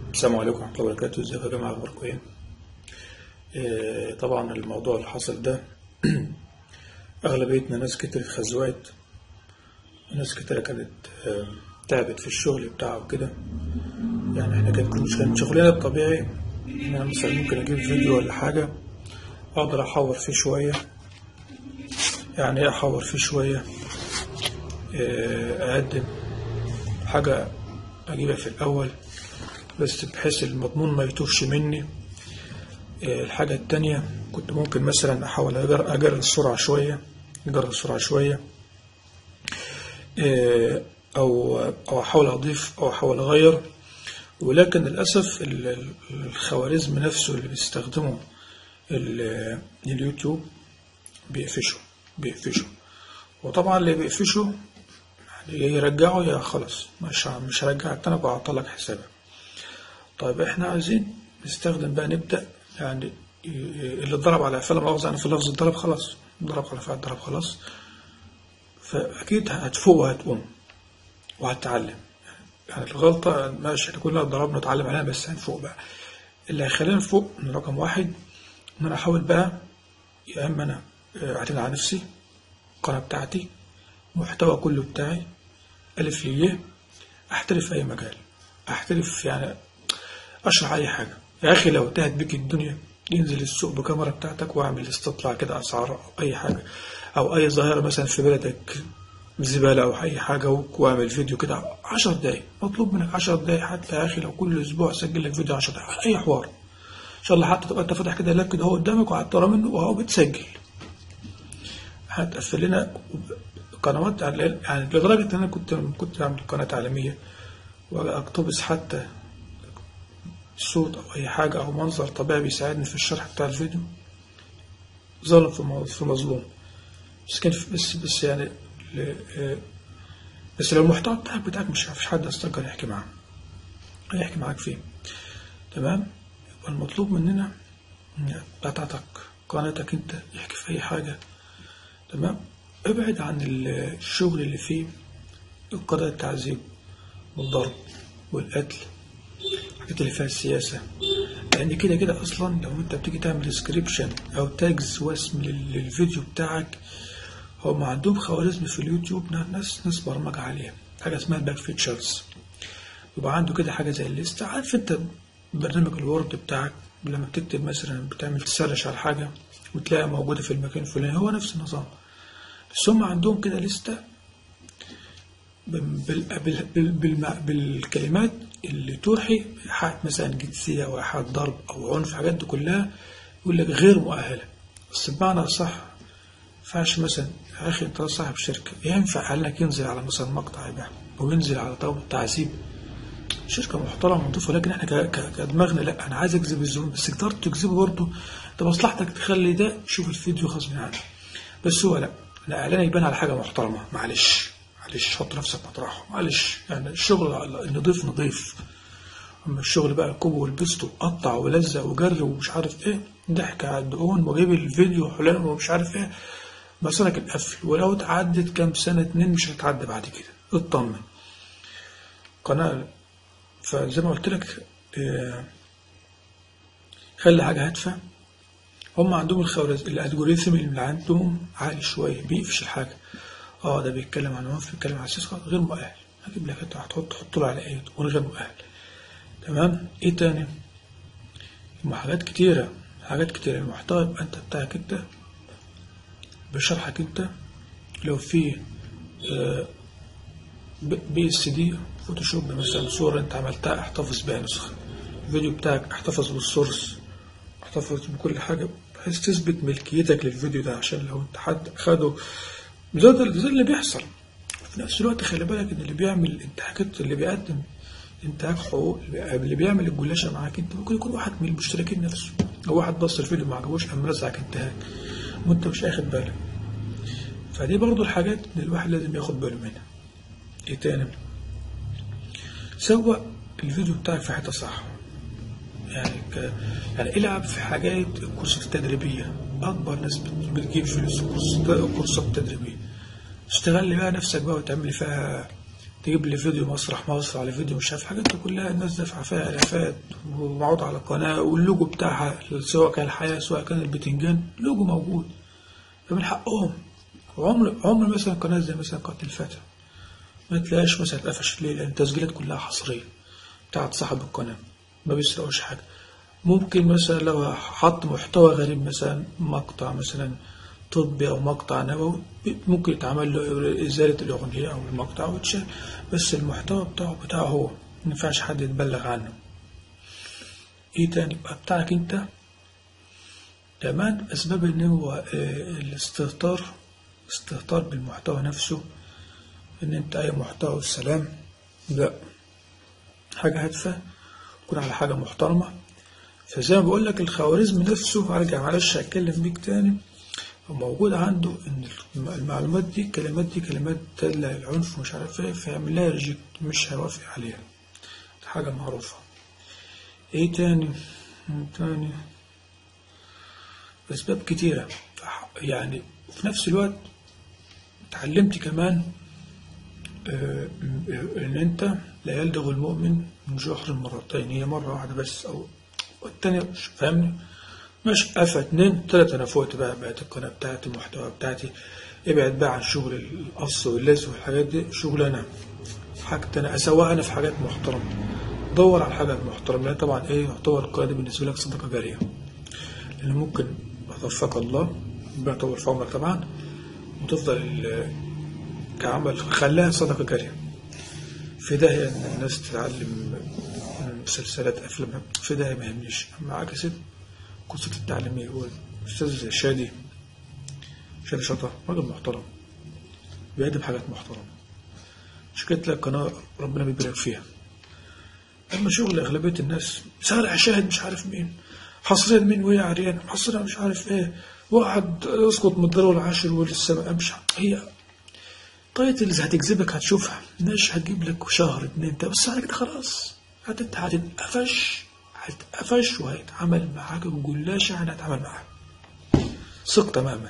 السلام عليكم ورحمة الله وبركاته ازيكم يا جماعة اخباركم ايه؟ آه، طبعا الموضوع اللي حصل ده أغلبيتنا ناس كتير اتخزوقت وناس كتير كانت آه، تعبت في الشغل بتاعه وكده يعني احنا كان كل كان شغلنا الطبيعي ان انا مثلا ممكن اجيب فيديو ولا حاجة اقدر احور فيه شوية يعني ايه احور فيه شوية آه، اقدم حاجة اجيبها في الاول بس بحيث المضمون ما يتوهش مني آه، الحاجة التانية كنت ممكن مثلا أحاول أجر أجر السرعة شوية أجر السرعة شوية آه، أو أو أحاول أضيف أو أحاول أغير ولكن للأسف ال- ال- الخوارزم نفسه اللي بيستخدمه ال- اليوتيوب بيقفشه بيقفشه وطبعا اللي بيقفشه يعني يا يرجعه يا خلاص مش ه- مش هرجعك تاني وأعطلك حسابك طيب احنا عايزين نستخدم بقى نبدأ يعني ي- اللي اتضرب على فعل مؤاخذة يعني في لفظ الضرب خلاص ضرب على فعل ضرب خلاص فأكيد هتفوق وهتقوم وهتتعلم يعني الغلطة ماشي احنا كلنا ضربنا نتعلم عليها بس هنفوق بقى اللي هيخلينا نفوق من رقم واحد إن أنا أحاول بقى يا إما أنا آه، أعتمد على نفسي القناة بتاعتي المحتوى كله بتاعي ألف ليه أحترف في أي مجال أحترف يعني اشرح اي حاجه يا اخي لو انتهت بيك الدنيا انزل السوق بكاميرا بتاعتك واعمل استطلاع كده اسعار او اي حاجه او اي ظاهره مثلا في بلدك زباله او اي حاجه واعمل فيديو كده 10 دقايق مطلوب منك 10 دقايق حتى يا اخي لو كل اسبوع سجل لك فيديو 10 دقايق اي حوار ان شاء الله حتى تبقى انت فاتح كده لاب كده اهو قدامك وقعدت ورا منه وهو بتسجل هتقفل لنا قنوات يعني يعني لدرجه ان انا كنت كنت بعمل قناه تعليميه واقتبس حتى صوت أو أي حاجة أو منظر طبيعي بيساعدني في الشرح بتاع الفيديو ظالم في مو- في مظلوم بس كان في- بس بس يعني ل- آه، بس لو المحتوى بتاعك بتاعك مش مفيش حد استنكر يحكي معاه هيحكي معاك فيه تمام يبقى المطلوب مننا إن بتاعتك قناتك انت يحكي في أي حاجة تمام ابعد عن ال- الشغل اللي فيه قضايا التعذيب والضرب والقتل الحاجات اللي فيها السياسة لأن كده كده أصلا لو أنت بتيجي تعمل ديسكريبشن أو تاجز واسم لل- للفيديو بتاعك هم عندهم خوارزم في اليوتيوب ناس ناس برمجة عليها حاجة اسمها باك فيتشرز يبقى عنده كده حاجة زي الليست عارف أنت برنامج الوورد بتاعك لما بتكتب مثلا بتعمل تسرش على حاجة وتلاقيها موجودة في المكان الفلاني هو نفس النظام بس هم عندهم كده لستة بال- بال- بال- بالم- بالكلمات اللي توحي إيحاء مثلا جنسية أو إيحاء ضرب أو عنف الحاجات دي كلها يقول لك غير مؤهلة بس بمعنى صح ما ينفعش مثلا يا أخي أنت صاحب شركة ينفع إنك ينزل على مثلا مقطع يبيع أو ينزل على طاولة تعذيب شركة محترمة ونضيفة لكن احنا ك- ك- كدماغنا لا أنا عايز أجذب الزبون بس قدرت تجذبه برضه أنت مصلحتك تخلي ده يشوف الفيديو غصب عنه بس هو لا الإعلان يبان على حاجة محترمة معلش معلش حط نفسك مطرحه معلش يعني الشغل النضيف نضيف أما الشغل بقى الكوب والبست وقطع ولزق وجر ومش عارف إيه ضحك على الدقون وجيب الفيديو حلال ومش عارف إيه مسارك القفل ولو اتعدت كام سنة اتنين مش هتعدي بعد كده اطمن قناة فزي ما قلت لك آه، خلي حاجة هادفة هم عندهم الخوارزم الالجوريثم اللي عندهم عالي شويه بيقفش الحاجه اه ده بيتكلم عن عنف بيتكلم عن سياسه غير مؤهل هجيب لك انت هتحط تحط له على ايه تكون غير مؤهل تمام ايه تاني هم حاجات كتيره حاجات كتيره المحتوى يبقى انت بتاعك انت بشرحك انت لو في آه، بي اس دي فوتوشوب مثلا صورة انت عملتها احتفظ بيها نسخة الفيديو بتاعك احتفظ بالسورس احتفظ بكل حاجة بحيث تثبت ملكيتك للفيديو ده عشان لو انت حد خده زي ده زي اللي بيحصل في نفس الوقت خلي بالك ان اللي بيعمل انتهاكات اللي بيقدم انتهاك حقوق اللي بيعمل الجلاشة معاك انت ممكن يكون واحد من المشتركين نفسه او واحد بص الفيديو ما عجبوش قام مرزعك انتهاك وانت مش اخد بالك فدي برضو الحاجات اللي الواحد لازم ياخد باله منها ايه تاني سوق الفيديو بتاعك في حته صح يعني ك... يعني العب في حاجات الكورسات التدريبيه اكبر ناس بت- بتجيب فلوس الكورس- الكورسات التدريبيه اشتغل لي بقى نفسك بقى وتعمل فيها تجيب لي فيديو مسرح مصر على فيديو مش عارف الحاجات دي كلها الناس دافعة فيها آلافات ومعروض على القناة واللوجو بتاعها سواء كان الحياة سواء كان البتنجان لوجو موجود فمن حقهم وعمر عمر مثلا قناة زي مثلا قناة الفتى ما تلاقيش مثلا اتقفشت ليه لأن التسجيلات كلها حصرية بتاعت صاحب القناة ما بيسرقوش حاجة ممكن مثلا لو حط محتوى غريب مثلا مقطع مثلا طبي أو مقطع نبوي ممكن يتعمل له إزالة الأغنية أو المقطع ويتشال بس المحتوى بتاعه بتاعه هو ما ينفعش حد يتبلغ عنه إيه تاني بقى بتاعك أنت كمان أسباب إن هو آه، الاستهتار استهتار بالمحتوى نفسه إن أنت أي محتوى والسلام لا حاجة هادفة تكون على حاجة محترمة فزي ما بقول لك الخوارزم نفسه هرجع معلش أتكلم بيك تاني موجود عنده ان المعلومات دي الكلمات دي كلمات تدل على العنف ومش عارف ايه فيعمل لها ريجكت مش هيوافق عليها دي حاجة معروفة ايه تاني إيه تاني أسباب كتيرة فح- يعني وفي نفس الوقت اتعلمت كمان آه، ان انت لا يلدغ المؤمن من جحر مرتين هي مرة واحدة بس او والتانية مش فاهمني مش قفا اتنين تلاتة انا فوقت بقى بقت القناة بتاعتي المحتوى بتاعتي ابعد بقى عن شغل القص واللزق والحاجات دي شغل انا حاجة انا اسويها انا في حاجات محترمة دور على حاجة محترمة لأن طبعا ايه يعتبر القناة دي بالنسبة لك صدقة جارية لأن ممكن يتوفاك الله ربنا يطول في عمرك طبعا وتفضل ال- كعمل خلاها صدقة جارية في داهية إن الناس تتعلم مسلسلات أفلام في داهية ما يهمنيش أما عكست قصة التعليمية هو الأستاذ شادي شادي شطر راجل محترم بيقدم حاجات محترمة مش كده تلاقي قناة ربنا بيبارك فيها أما شغل أغلبية الناس سارع شاهد مش عارف مين حصريا مين وهي عريان حصريا مش عارف إيه واحد يسقط من الدور العاشر وللسماء مش هي تايتلز هتجذبك هتشوفها مش هتجيب لك شهر اتنين تلاته بس على كده خلاص هتت- هتتقفش هتتقفش وهيتعمل معاك بجلاش يعني هيتعمل معاك ثق تماما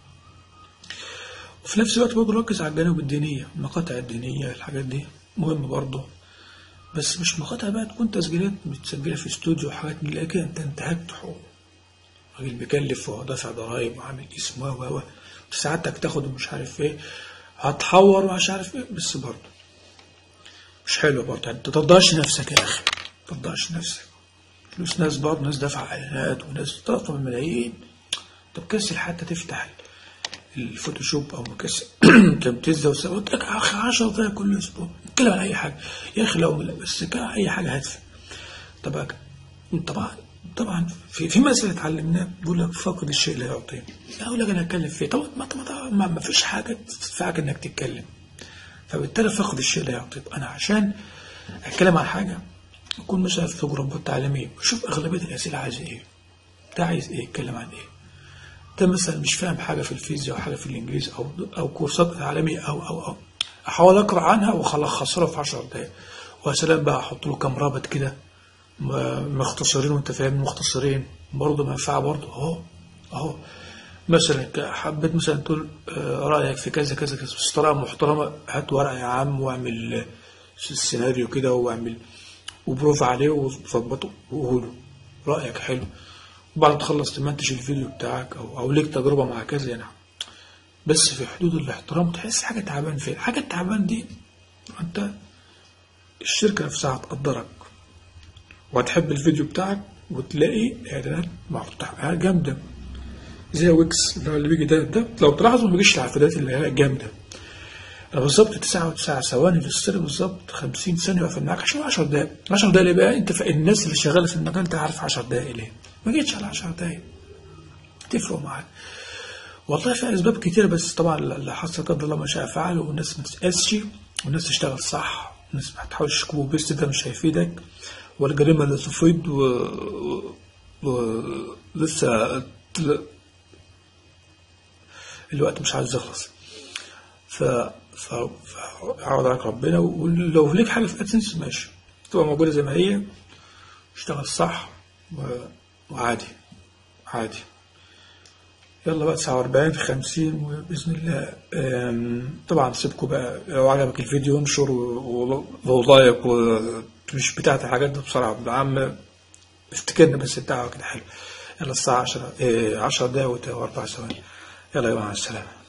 وفي نفس الوقت برضه ركز على الجانب الدينية المقاطع الدينية الحاجات دي مهمة برضه بس مش مقاطع بقى تكون تسجيلات متسجلة في استوديو وحاجات من كده انت انتهكت حقوق راجل بيكلف ودافع ضرايب وعامل اسم و و و ساعتك تاخد ومش عارف ايه هتحور ومش عارف ايه بس برضه مش حلو برضه يعني تضيعش نفسك يا اخي تضيعش نفسك فلوس ناس برضه ناس دافعة اعلانات وناس طرف بالملايين طب كسل حتى تفتح الفوتوشوب او مكسل تمتزه وسوت لك 10 دقايق كل اسبوع اتكلم عن اي حاجه يا اخي لو بس كان اي حاجه هادفه طبعا طبعا طبعا في في مسألة اتعلمناها بيقول لك فقد الشيء لا يعطيه اقول لك انا اتكلم فيه طبعا ما, ما, ما, ما فيش حاجه تدفعك انك تتكلم فبالتالي فقد الشيء لا يعطيه انا عشان اتكلم عن حاجه اكون مثلا في تجربه تعليميه بشوف اغلبيه الاسئله عايز ايه ده عايز ايه يتكلم عن ايه ده مثلا مش فاهم حاجه في الفيزياء او حاجه في الانجليزي او او كورسات عالميه او او او احاول اقرا عنها واخلصها في 10 دقائق ويا سلام بقى احط له كام رابط كده م- مختصرين وانت فاهم مختصرين برضه منفعه برضه اهو اهو مثلا ك- حبيت مثلا تقول آه، رايك في كذا كذا كذا بس طريقه محترمه هات ورقه يا عم واعمل آه، سيناريو كده واعمل وبروف عليه وظبطه وقوله رايك حلو وبعد ما تخلص تمنتج الفيديو بتاعك او او ليك تجربه مع كذا يعني بس في حدود الاحترام تحس حاجه تعبان فين حاجه تعبان دي انت الشركه نفسها هتقدرك وهتحب الفيديو بتاعك وتلاقي اعلانات محطوطه جامده زي ويكس اللي هو اللي بيجي ده ده لو تلاحظوا ما بيجيش العفادات اللي هي جامده انا بالظبط 9 و9 ثواني في السر بالظبط 50 ثانيه واقف معاك عشان 10 دقايق 10 دقايق ليه بقى انت ف- الناس اللي شغاله في المجال انت عارف 10 دقايق ليه ما جيتش على 10 دقايق تفرق معاك والله في اسباب كتيره بس طبعا اللي حصل قدر الله ما شاء فعل والناس ما تسالش والناس تشتغل صح الناس ما تحاولش كوبي بيست ده مش هيفيدك والجريمه لا تفيد و... و... لسه تل- الوقت مش عايز يخلص ف ف فعوض عليك ربنا ولو ليك حاجه في ادسنس ماشي تبقى موجوده زي ما هي اشتغل صح و... وعادي عادي يلا بقى 49 50 وبإذن الله آم، طبعا سيبكم بقى لو عجبك الفيديو انشر و- و- ولايك ومش بتاعت الحاجات دي بصراحة يا عم افتكرنا بس الدعوة كده حلو يلا الساعة 10 10 دقايق واربع ثواني يلا يا جماعة مع السلامة